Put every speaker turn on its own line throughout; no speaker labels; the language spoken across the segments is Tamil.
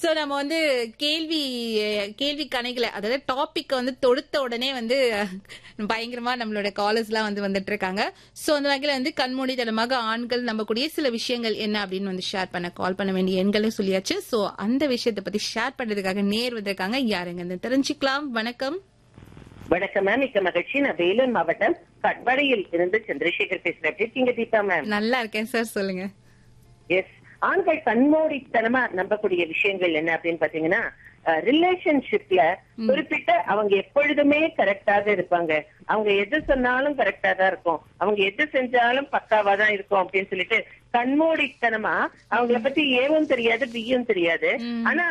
சோ நம்ம வந்து கேள்வி கேள்வி கணைகளை அதாவது டாபிக் வந்து தொடுத்த உடனே வந்து பயங்கரமா நம்மளோட காலர்ஸ் எல்லாம் வந்து வந்துட்டு இருக்காங்க சோ அந்த வகையில வந்து கண்மூடித்தனமாக ஆண்கள் நம்பக்கூடிய சில விஷயங்கள் என்ன அப்படின்னு வந்து ஷேர் பண்ண கால் பண்ண வேண்டிய எண்களும் சொல்லியாச்சு சோ அந்த விஷயத்தை பத்தி ஷேர் பண்றதுக்காக நேர் வந்திருக்காங்க யாருங்க தெரிஞ்சுக்கலாம் வணக்கம்
வணக்கம் மேம் மிக்க மகிழ்ச்சி நான் வேலூர் மாவட்டம் கட்பாடியில் இருந்து சந்திரசேகர் பேசுறேன் எப்படி இருக்கீங்க தீபா மேம்
நல்லா இருக்கேன் சார் சொல்லுங்க
எஸ் ஆண்கள் கண்மூடித்தனமா நம்பக்கூடிய விஷயங்கள் என்ன அப்படின்னு பாத்தீங்கன்னா ரிலேஷன்ஷிப்ல குறிப்பிட்ட அவங்க எப்பொழுதுமே கரெக்டாக இருப்பாங்க அவங்க எது சொன்னாலும் கரெக்டா தான் இருக்கும் அவங்க எது செஞ்சாலும் பக்காவா தான் இருக்கும் அப்படின்னு சொல்லிட்டு கண்மூடித்தனமா அவங்கள பத்தி ஏவும் தெரியாது பியும் தெரியாது ஆனா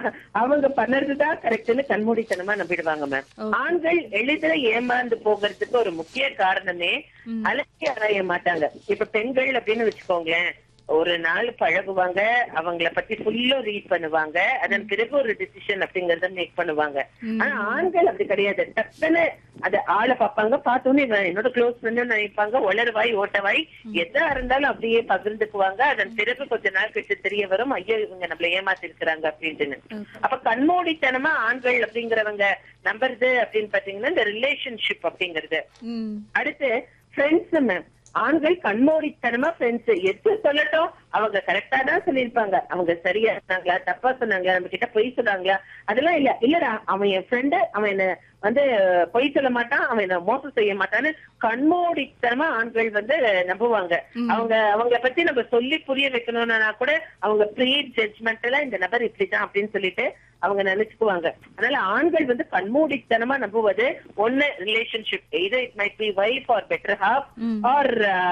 அவங்க பண்ணறதுதான் கரெக்ட்னு கண்மூடித்தனமா நம்பிடுவாங்க மேம் ஆண்கள் எளிதில் ஏமாந்து போகிறதுக்கு ஒரு முக்கிய காரணமே அலட்சிய அறைய மாட்டாங்க இப்ப பெண்கள் அப்படின்னு வச்சுக்கோங்களேன் ஒரு நாள் பழகுவாங்க அவங்கள பத்தி ஃபுல்லும் ரீட் பண்ணுவாங்க அதன் பிறகு ஒரு டிசிஷன் அப்படிங்கறத மேக் பண்ணுவாங்க ஆனா ஆண்கள் அப்படி கிடையாது டக்குன்னு அது ஆளை பார்ப்பாங்க பார்த்தோன்னே இவன் என்னோட க்ளோஸ் ஃப்ரெண்ட் நினைப்பாங்க ஒளர்வாய் ஓட்டவாய் எதா இருந்தாலும் அப்படியே பகிர்ந்துக்குவாங்க அதன் பிறகு கொஞ்ச நாள் கழிச்சு தெரிய வரும் ஐயோ இவங்க நம்மள ஏமாத்தி இருக்கிறாங்க அப்படின்ட்டுன்னு அப்ப கண்மூடித்தனமா ஆண்கள் அப்படிங்கிறவங்க நம்புறது அப்படின்னு பாத்தீங்கன்னா இந்த ரிலேஷன்ஷிப் அப்படிங்கிறது
ம்
அடுத்து ஃப்ரெண்ட்ஸ் மேம் ஆண்கள் கண்மூடித்தனமா ஃப்ரெண்ட்ஸ் எது சொல்லட்டும் அவங்க கரெக்டா தான் சொல்லியிருப்பாங்க அவங்க சரியா சொன்னாங்களா தப்பா சொன்னாங்களா நம்ம கிட்ட பொய் சொன்னாங்களா அதெல்லாம் இல்ல இல்லடா அவன் என் ஃப்ரெண்டு அவன் என்ன வந்து பொய் சொல்ல மாட்டான் அவன் என்ன மோசம் செய்ய மாட்டான்னு கண்மூடித்தனமா ஆண்கள் வந்து நம்புவாங்க அவங்க அவங்கள பத்தி நம்ம சொல்லி புரிய வைக்கணும்னா கூட அவங்க ப்ரீ ஜட்மெண்ட்ல இந்த நபர் இப்படிதான் அப்படின்னு சொல்லிட்டு அவங்க நினைச்சுக்குவாங்க அதனால ஆண்கள் வந்து கண்மூடித்தனமா நம்புவது ஒண்ணு ரிலேஷன்ஷிப் இது it might be wife or better half or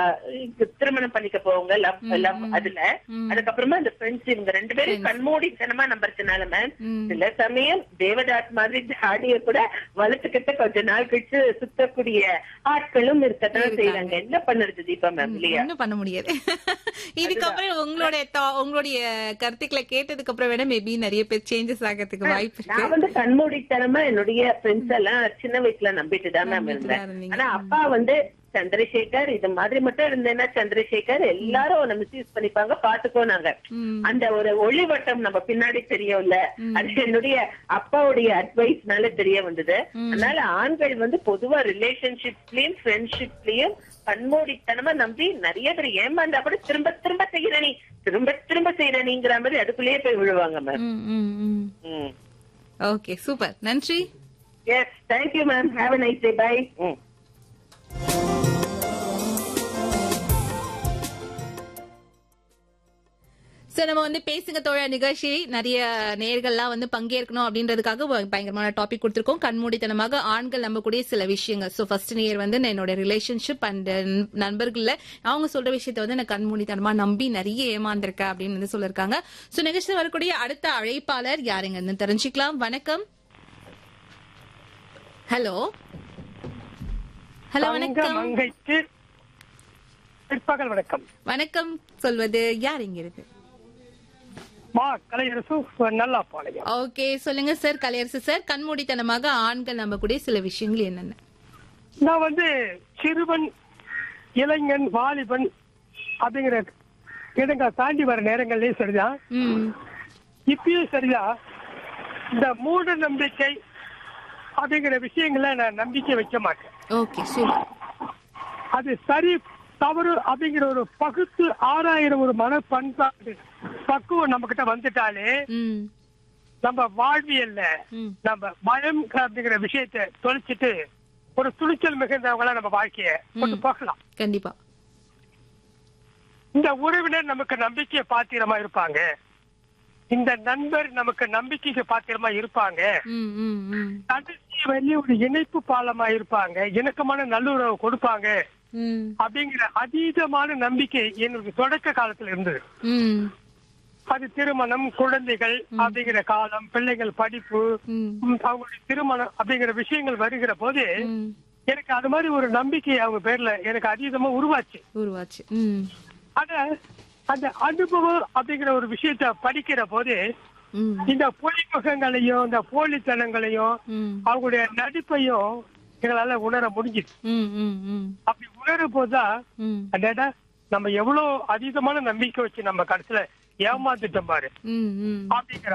திருமணம் பண்ணிக்க போவங்க லவ் லவ் அதுல அதுக்கப்புறமா இந்த ஃப்ரெண்ட்ஸ் இவங்க ரெண்டு பேரும் கண்மூடித்தனமா நம்புறதுனால மேம் சில சமயம் தேவதாஸ் மாதிரி ஜாடிய கூட வளர்த்துக்கிட்ட கொஞ்ச நாள் கழிச்சு சுத்தக்கூடிய ஆட்களும் இருக்கத்தான் செய்யறாங்க என்ன பண்ணுறது தீபா மேம் இல்லையா
ஒண்ணும் பண்ண முடியாது இதுக்கப்புறம் உங்களுடைய thou- உங்களுடைய கருத்துக்களை கேட்டதுக்கு அப்புறம் வேணா மேபி நிறைய பேர் சேஞ்சஸ் ஆகிறதுக்கு வாய்ப்பு இருக்கு
நான் வந்து கண்மூடித்தனமா என்னுடைய ஃப்ரெண்ட்ஸ் எல்லாம் சின்ன வயசுல நம்பிட்டு தான் மேம் இருந்தேன்
இருந்தீங்க.
ஆனா அப்பா வந்து சந்திரசேகர் இது மாதிரி மட்டும் இருந்தேன்னா சந்திரசேகர் எல்லாரும் உன்னை மிஸ்யூஸ் பண்ணிப்பாங்க பாத்துக்கோ நாங்க
ம்.
அந்த ஒரு ஒளிவட்டம் நம்ம பின்னாடி தெரியும்ல அது என்னுடைய அப்பாவுடைய அட்வைஸ்னால தெரிய வந்தது அதனால ஆண்கள் வந்து பொதுவா ரிலேஷன்ஷிப்லயும் ஃப்ரெண்ட்ஷிப்லயும் கண்மூடித்தனமா நம்பி நிறைய பேர் ஏமாந்தா கூட திரும்ப திரும்ப செய்யற நீ திரும்ப திரும்ப செய்யற நீங்கிற மாதிரி அதுக்குள்ளேயே போய் விழுவாங்க மேம்
ம், ம், ம்.
ம்
ஓகே சூப்பர் நன்றி
yes thank you ma'am have a nice day bye ம்
சோ நம்ம வந்து பேசுங்க தோழ நிகழ்ச்சி நிறைய நேர்கள்லாம் வந்து பங்கேற்கணும் அப்படின்றதுக்காக ஒரு பயங்கரமான டாபிக் கொடுத்திருக்கோம் கண்மூடித்தனமாக ஆண்கள் நம்பக்கூடிய சில விஷயங்கள் சோ ஃபர்ஸ்ட் நேயர் வந்து நான் என்னோட ரிலேஷன்ஷிப் அண்ட் நண்பர்கள்ல அவங்க சொல்ற விஷயத்த வந்து நான் கண்மூடித்தனமா நம்பி நிறைய ஏமாந்திருக்கேன் அப்படின்னு வந்து சொல்லிருக்காங்க சோ நிகழ்ச்சியில் வரக்கூடிய அடுத்த அழைப்பாளர் யாருங்கன்னு தெரிஞ்சுக்கலாம் வணக்கம் ஹலோ ஹலோ வணக்கம்
மங்கைக்கு பிற்பகல் வணக்கம்
வணக்கம் சொல்வது யார் இங்க இருக்கு
மா கலையரசு நல்லா பாளையம்
ஓகே சொல்லுங்க சார் கலையரசு சார் கண்மூடித்தனமாக ஆண்கள் நம்பக்கூடிய சில விஷயங்கள் என்னென்ன
நான் வந்து சிறுவன் இளைஞன் வாலிபன் அப்படிங்கிற இடங்க தாண்டி வர நேரங்கள்லயும் சரிதான்
ம்
இப்பயும் சரிதான் இந்த மூட நம்பிக்கை அப்படிங்கிற விஷயங்கள நான் நம்பிக்கை வைக்க மாட்டேன்
ஓகே சூப்பர்
அது சரி தவறு அப்படிங்கிற ஒரு பகுத்து ஆறாயிரம் ஒரு மன பண்பாடு பக்குவம் நம்ம கிட்ட வந்துட்டாலே
ம்
நம்ம வாழ்வியல்ல
ம்
நம்ம பயம் அப்படிங்கிற விஷயத்தை தொலைச்சிட்டு ஒரு துணிச்சல் மிகுந்தவங்களா நம்ம வாழ்க்கைய கொண்டு போகலாம்
கண்டிப்பா
இந்த உறவினர் நமக்கு நம்பிக்கை பாத்திரமா இருப்பாங்க இந்த நண்பர் நமக்கு நம்பிக்கைக்கு பாத்திரமா இருப்பாங்க
ம் ம் ம்
கடைசி வரையும் ஒரு இணைப்பு பாலமா இருப்பாங்க இணக்கமான நல்லுறவு கொடுப்பாங்க
ம்
அப்படிங்கிற அதீதமான நம்பிக்கை என்னுடைய தொடக்க காலத்துல இருந்தது
ம்
அது திருமணம் குழந்தைகள் அப்படிங்கிற காலம் பிள்ளைகள் படிப்பு
ம்
ம், அவங்களுடைய திருமணம் அப்படிங்கிற விஷயங்கள் வருகிற போது
ம்
எனக்கு அது மாதிரி ஒரு நம்பிக்கை அவங்க பேர்ல எனக்கு அதீதமா உருவாச்சு
உருவாச்சு ம்
அத அந்த அனுபவம் அப்படிங்கிற ஒரு விஷயத்த படிக்கிற போது
ம்
இந்த பொய்முகங்களையும் இந்த போலித்தனங்களையும்
ம்
அவங்களுடைய நடிப்பையும் எங்களால உணர முடிஞ்சுது
ம் ம் ம்
அப்படி உணரும் போதுதான்
ம்
அடடா நம்ம எவ்வளவு அதீதமான நம்பிக்கை வச்சு நம்ம கடைசியில ஏமாந்துட்டோம் பாரு
ம் ம்
அப்படிங்கிற